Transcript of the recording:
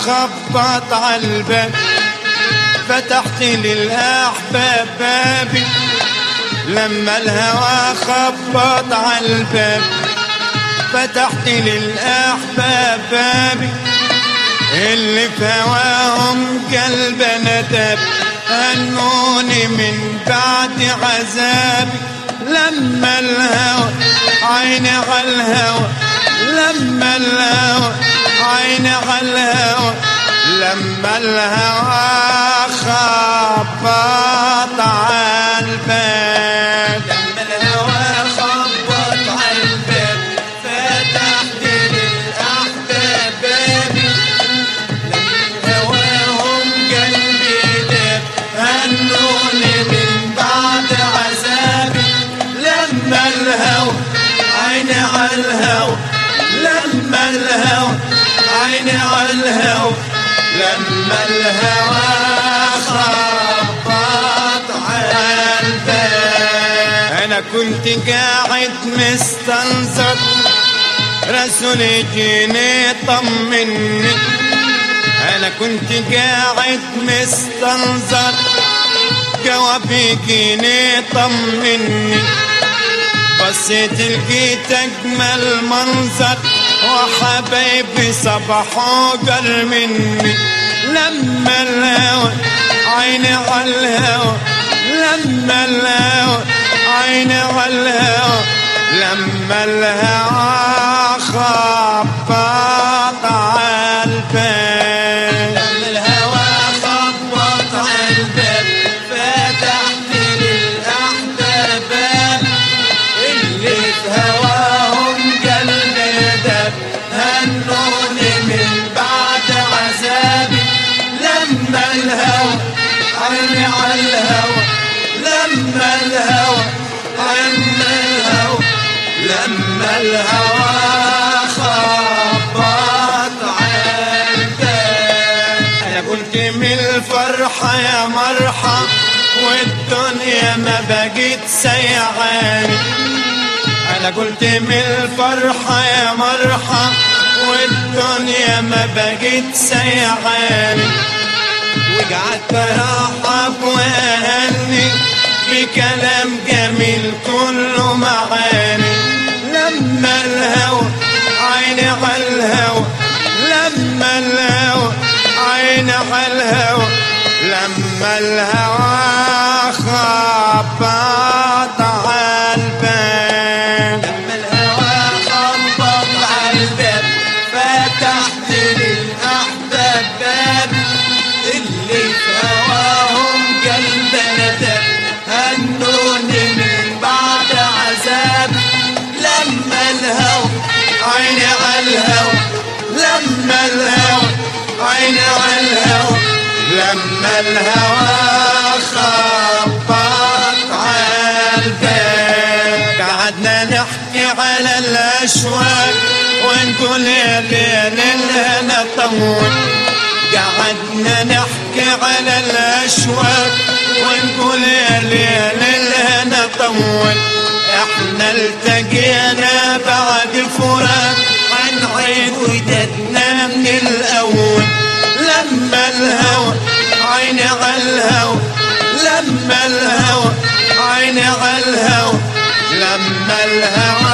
خبط على الباب فتحت للأحباب بابي لما الهوى خبط على الباب فتحت للأحباب بابي اللي في هواهم قلبنا داب هنوني من بعد عذابي لما الهوى عيني على الهوى لما الهوى عيني على الهوى لما الهوى خبط على الباب لما الهوى خبط على الباب فتحت للأحباب بابي لما هواهم قلبي داب هنوني من بعد عذابي لما الهوى عيني على الهوى لما الهوى عيني على الهوى لما الهوى خبط على الباب انا كنت قاعد مستنظر رسول يجيني طمني انا كنت قاعد مستنظر جواب يجيني طمني بصيت لقيت اجمل منظر وحبايبي صبحوا قل مني لما الهوى عيني على الهوى لما الهوى عيني على الهوى لما الهوى خبط على الباب لما الهوى خبط على الباب فتحت للأحباب باب اللي في هواهم قلبي داب هنوني من بعد عذابي لما الهوى عيني على الهوى لما الهوى عيني الهوى لما الهوى خبط على الباب انا قلت من الفرحة يا مرحى والدنيا ما بقيت سيعاني انا قلت من الفرحة يا مرحى والدنيا ما بقيت سيعاني وقعدت ارحب واهني بكلام جميل كله معاني لما الهوى عيني على الهوى لما الهوى عيني على الهوى لما الهوى خبط على الباب لما الهوى خبط على الباب فتحت للأحباب باب اللي في هواهم قلبنا داب هنوني من بعد عذاب لما الهوى عيني على الهوى لما الهوى عيني على الهوى لما الهوى خبط على الباب قعدنا نحكي على الاشواق ونقول يا ليل الهنا طول قعدنا نحكي على الاشواق ونقول يا ليل الهنا طول احنا التقينا بعد فراق هنعيد ودادنا من الاول لما الهوى عيني على الهوى لما الهوى عيني على الهوى لما الهوى